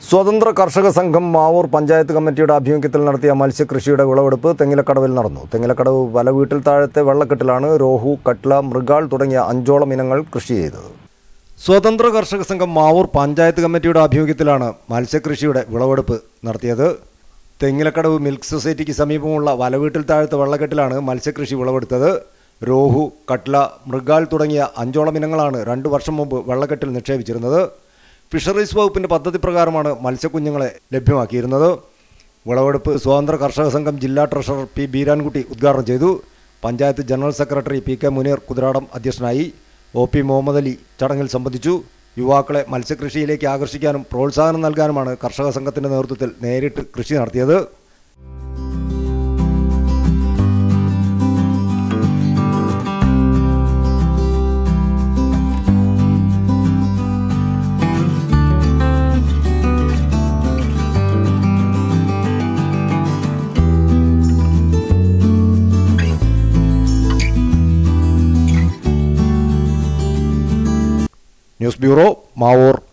സ്വതന്ത്ര കർഷക സംഘം മാവൂർ പഞ്ചായത്ത് കമ്മിറ്റിയുടെ ആഭിമുഖ്യത്തിൽ നടത്തിയ മത്സ്യകൃഷിയുടെ വിളവെടുപ്പ് തെങ്ങിലക്കടവിൽ നടന്നു തെങ്ങിലക്കടവ് വല വീട്ടിൽ താഴത്തെ വെള്ളക്കെട്ടിലാണ് രോഹു കട്ല മൃഗാൾ തുടങ്ങിയ അഞ്ചോളം ഇനങ്ങൾ കൃഷി ചെയ്തത് സ്വതന്ത്ര കർഷക സംഘം മാവൂർ പഞ്ചായത്ത് കമ്മിറ്റിയുടെ ആഭിമുഖ്യത്തിലാണ് മത്സ്യകൃഷിയുടെ വിളവെടുപ്പ് നടത്തിയത് തെങ്ങിലക്കടവ് മിൽക്ക് സൊസൈറ്റിക്ക് സമീപമുള്ള വലവീട്ടിൽ താഴത്തെ വെള്ളക്കെട്ടിലാണ് മത്സ്യകൃഷി വിളവെടുത്തത് രോഹു കട്ല മൃഗാൾ തുടങ്ങിയ അഞ്ചോളം ഇനങ്ങളാണ് രണ്ടു വർഷം മുമ്പ് വെള്ളക്കെട്ടിൽ നിക്ഷേപിച്ചിരുന്നത് ഫിഷറീസ് വകുപ്പിന്റെ പദ്ധതി പ്രകാരമാണ് മത്സ്യക്കുഞ്ഞുങ്ങളെ ലഭ്യമാക്കിയിരുന്നത് വിളവെടുപ്പ് സ്വതന്ത്ര കർഷക സംഘം ജില്ലാ ട്രഷറർ പി ബീരാൻകുട്ടി ഉദ്ഘാടനം ചെയ്തു panchayat general secretary P K Muneer Kuthiradam അധ്യക്ഷനായി ഒ പി മുഹമ്മദ് അലി ചടങ്ങിൽ സംബന്ധിച്ചു യുവാക്കളെ മത്സ്യകൃഷിയിലേക്ക് ആകർഷിക്കാനും പ്രോത്സാഹനം നൽകാനുമാണ് കർഷക സംഘത്തിന്റെ നേതൃത്വത്തിൽ നേരിട്ട് കൃഷി നടത്തിയത് ന്യൂസ് ബ്യൂറോ മാവൂർ